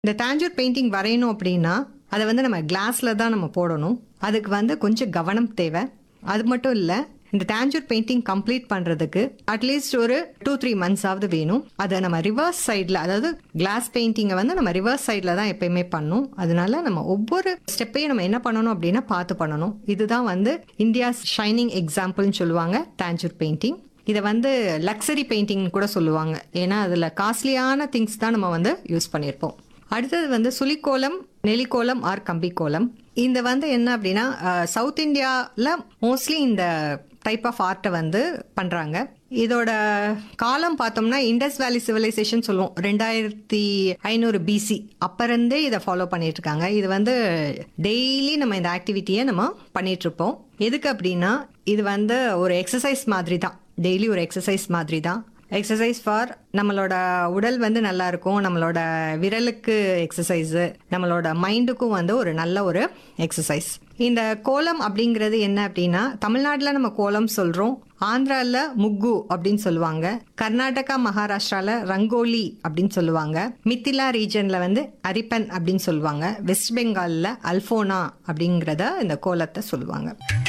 இந்த தாஞ்சூர் பெயிண்டிங் வரையணும் அப்படின்னா அதை வந்து நம்ம கிளாஸில் தான் நம்ம போடணும் அதுக்கு வந்து கொஞ்சம் கவனம் தேவை அது மட்டும் இல்லை இந்த தாஞ்சூர் பெயிண்டிங் கம்ப்ளீட் பண்ணுறதுக்கு அட்லீஸ்ட் ஒரு டூ த்ரீ மந்த்ஸ் ஆகுது வேணும் அதை நம்ம ரிவர்ஸ் சைடில் அதாவது கிளாஸ் பெயிண்டிங்கை வந்து நம்ம ரிவர்ஸ் சைடில் தான் எப்பயுமே பண்ணணும் அதனால நம்ம ஒவ்வொரு ஸ்டெப்பையும் நம்ம என்ன பண்ணணும் அப்படின்னா பார்த்து பண்ணணும் இதுதான் வந்து இந்தியாஸ் ஷைனிங் எக்ஸாம்பிள்னு சொல்லுவாங்க தாஞ்சூர் பெயிண்டிங் இதை வந்து லக்ஸரி பெயிண்டிங் கூட சொல்லுவாங்க ஏன்னா அதில் காஸ்ட்லியான திங்ஸ் தான் நம்ம வந்து யூஸ் பண்ணியிருப்போம் அடுத்தது வந்து சுளிக்கோலம் நெலிக்கோலம் ஆர் கம்பிக்கோலம் இந்த வந்து என்ன அப்படின்னா சவுத் இந்தியாவில் மோஸ்ட்லி இந்த டைப் ஆஃப் ஆர்ட்டை வந்து பண்ணுறாங்க இதோட காலம் பார்த்தோம்னா இண்டஸ் வேலி சிவிலைசேஷன் சொல்லுவோம் ரெண்டாயிரத்தி ஐநூறு பிசி அப்பறந்தே இதை ஃபாலோ பண்ணிட்டு இருக்காங்க இது வந்து டெய்லி நம்ம இந்த ஆக்டிவிட்டியை நம்ம பண்ணிட்டு இருப்போம் எதுக்கு அப்படின்னா இது வந்து ஒரு எக்ஸசைஸ் மாதிரி தான் டெய்லி ஒரு எக்ஸசைஸ் மாதிரி தான் எக்ஸசைஸ் ஃபார் நம்மளோட உடல் வந்து நல்லா இருக்கும் நம்மளோட விரலுக்கு எக்ஸசைஸ் நம்மளோட மைண்டுக்கும் வந்து ஒரு நல்ல ஒரு எக்ஸசைஸ் இந்த கோலம் அப்படிங்கிறது என்ன அப்படின்னா தமிழ்நாட்டில் நம்ம கோலம் சொல்றோம் ஆந்திரால முக்கு அப்படின்னு சொல்லுவாங்க கர்நாடகா மகாராஷ்டிரால ரங்கோலி அப்படின்னு சொல்லுவாங்க மித்திலா ரீஜன்ல வந்து அரிப்பன் அப்படின்னு சொல்லுவாங்க வெஸ்ட் பெங்கால்ல அல்போனா அப்படிங்கிறத இந்த கோலத்தை சொல்லுவாங்க